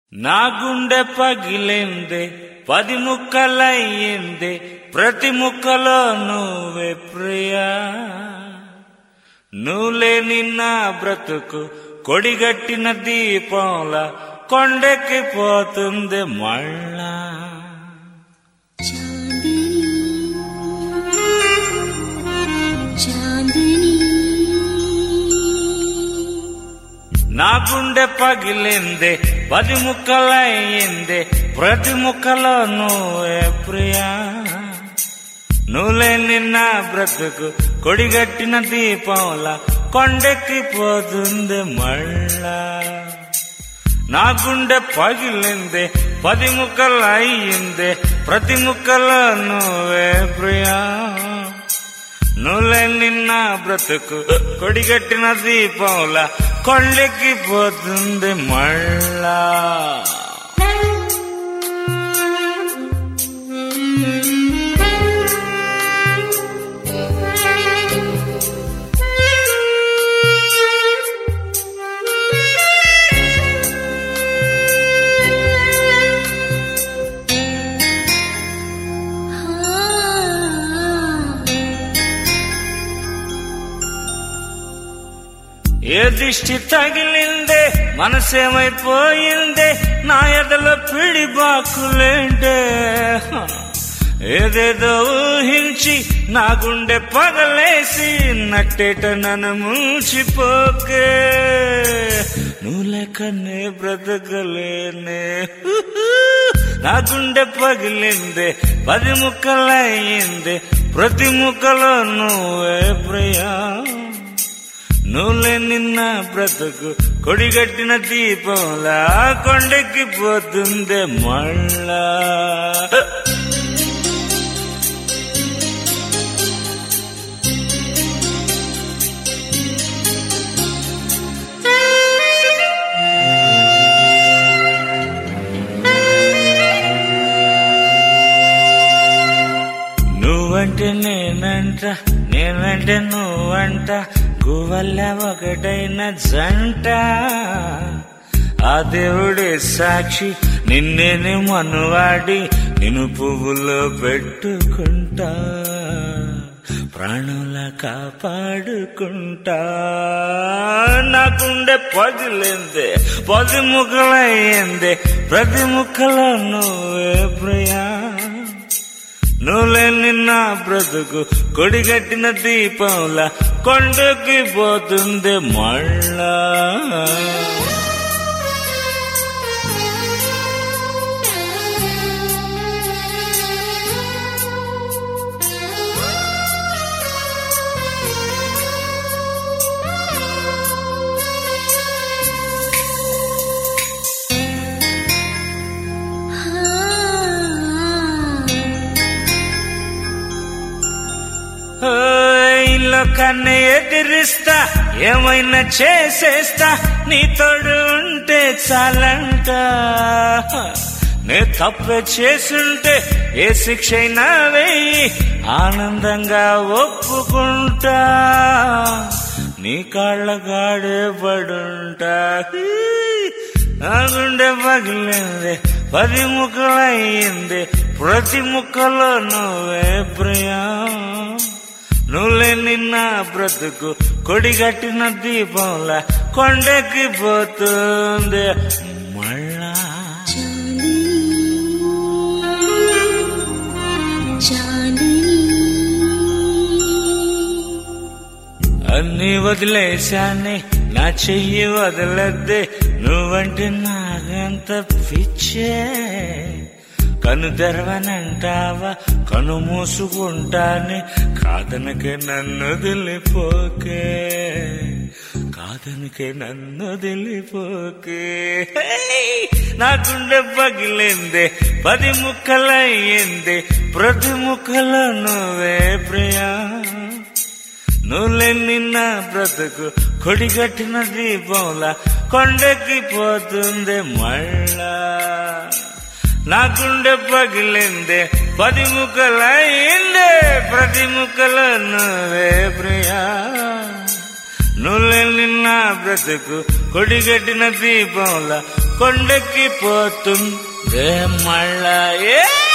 నా గుండె పగిలిందే పది ముక్కలయ్యిందే ప్రతి ముక్కలో నువ్వే ప్రియా నువ్వులేని నా బ్రతుకు కొడిగట్టిన దీపంలా కొండెక్కిపోతుంది మళ్ళా చాందిని నా గుండె పగిలిందే పది ముక్కలయ్యిందే ప్రతి ముక్కలో నువ్వే ప్రియా నువ్వులేని నా బ్రతుకు కొడిగట్టిన దీపంలా కొండెక్కిపోతుంది మళ్ళా నా గుండె పగిలిందే పది ముక్కలు అయ్యిందే ప్రతి ముక్కలో నువ్వే ప్రియా నువ్వులేని నా బ్రతుకు కొడిగట్టిన దీపంలా కొండెక్కిపోతుంది మళ్ళా ఏ దిష్టి తగిలిందే మనసేమైపోయిందే నా ఎదల పిడి బాకులేంటే ఏదేదో ఊహించి నా గుండె పగలేసి నట్టేట నన్ను మూచిపోకే నువ్వు లెక్కనే బ్రతకలేనే నా గుండె పగిలిందే పది ముక్కలయ్యిందే ప్రతి ముక్కలో నువ్వే ప్రియా నువ్వులే నిన్న బ్రతుకు కొడిగట్టిన దీపంలా కొండెక్కి పోతుందే మళ్ళా నువ్వంటే నేనంట నేనంటే నువ్వంట గువల్ల ఒకటైన జంట ఆ దేవుడే సాక్షి నిన్నేని మనువాడి నిన్ను పువ్వులో పెట్టుకుంటా ప్రాణుల కాపాడుకుంటా నాకుండే పదిలేందే పది ముక్కలయ్యిందే ప్రతి ముక్కలో నువ్వే ప్రియా నువ్వులేని నా బ్రతుకు కొడిగట్టిన దీపంలా కొండకి పోతుంది మళ్ళా ఇల్లు కన్ను ఎదిరిస్తా ఏమైనా చేసేస్తా నీ తోడు ఉంటే చాలంట నే తప్పే చేసుంటే ఏ శిక్ష అయినా వేయి ఆనందంగా ఒప్పుకుంటా నీ కాళ్ళ గాడే పడుంటా నా గుండె పగిలింది పది ముక్కలయ్యింది ప్రతి ముక్కలో నువ్వే ప్రియా నువ్వులే నిన్న బ్రతుకు కొడిగట్టిన దీపంలా కొండెక్కి పోతుంది మళ్ళా అన్ని వదిలేశానే నా చెయ్యి వదలద్దే నువ్వంటే నాకంత పిచ్చే కను తెరవనంటావా కను మూసుకుంటానే కాదనకే నన్ను వదిలిపోకే కాదనకే నన్ను వదిలిపోకే నా గుండె పగిలిందే పది ముక్కలయ్యిందే ప్రతి ముక్కలో నువ్వే ప్రియా నువ్వులే నిన్న బ్రతుకు కొడిగట్టిన దీపంలా కొండెక్కి పోతుంది మళ్ళా నా గుండె పగిలిందే పది ముక్కలయ్యిందే ప్రతి ముక్కలో నువ్వే ప్రియా నువ్వులేని నా బ్రతుకు కొడిగట్టిన దీపంలా కొండెక్కి పోతుందే మళ్ళా ఏ